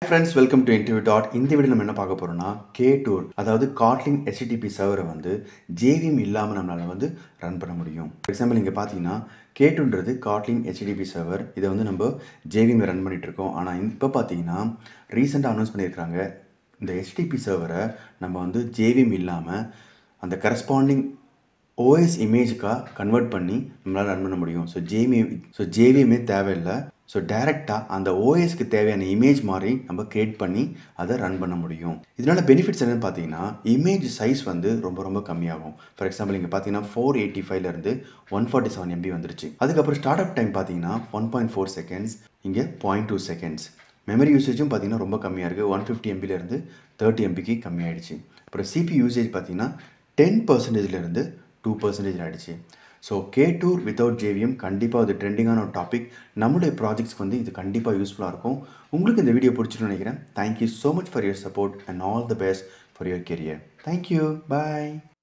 friends welcome to interview dot இந்த video நம்ம என்ன பார்க்க போகிறோம்னா கே டூர் அதாவது காட்லிங் HTTP சர்வரை வந்து ஜேவிஎம் இல்லாமல் நம்மளால் வந்து ரன் பண்ண முடியும் ஃபார் எக்ஸாம்பிள் இங்கே பார்த்தீங்கன்னா கே டூன்றது காட்லிங் HTTP சர்வர் இதை வந்து நம்ம ஜேவிஎம் ரன் பண்ணிட்டு இருக்கோம் ஆனால் இப்போ பார்த்தீங்கன்னா ரீசெண்டாக அனௌன்ஸ் பண்ணியிருக்காங்க இந்த HTTP சர்வரை நம்ம வந்து ஜேவிஎம் இல்லாமல் அந்த கரஸ்பாண்டிங் ஓஎஸ் இமேஜுக்காக கன்வெர்ட் பண்ணி நம்மளால் ரன் பண்ண முடியும் ஸோ ஜேவிஎம் ஸோ ஜேவிஎம்மே தேவையில்லை ஸோ டேரெக்டாக அந்த ஓஎஸ்க்கு தேவையான இமேஜ் மாதிரி நம்ம கிரியேட் பண்ணி அதை ரன் பண்ண முடியும் இதனால பெனிஃபிட்ஸ் என்னென்னு பார்த்தீங்கன்னா இமேஜ் சைஸ் வந்து ரொம்ப ரொம்ப கம்மியாகும் ஃபார் எக்ஸாம்பிள் இங்கே பார்த்தீங்கன்னா ஃபோர் எயிட்டி ஃபைவ்லேருந்து ஒன் ஃபார்ட்டி செவன் எம்பி வந்துருச்சு அதுக்கப்புறம் ஸ்டார்ட் அப் டைம் பார்த்தீங்கன்னா ஒன் பாயிண்ட் ஃபோர் செகண்ட்ஸ் இங்கே பாயிண்ட் டூ செகண்ட்ஸ் மெமரி யூசேஜும் பார்த்தீங்கன்னா ரொம்ப கம்மியாக இருக்குது ஒன் ஃபிஃப்டி எம்பிலேருந்து தேர்ட்டி எம்பிக்கு கம்மியாயிடுச்சு அப்புறம் சிபி யூசேஜ் பார்த்தீங்கன்னா டென் பர்சன்டேஜ்லேருந்து டூ பர்சன்டேஜ் ஆகிடுச்சு so Ktor without JVM கண்டிப்பாக அது ட்ரெண்டிங்கான ஒரு டாபிக் நம்மளுடைய ப்ராஜெக்ட்ஸ்க்கு வந்து இது கண்டிப்பாக யூஸ்ஃபுல்லாக இருக்கும் உங்களுக்கு இந்த வீடியோ பிடிச்சிருன்னு நினைக்கிறேன் thank you so much for your support and all the best for your career thank you bye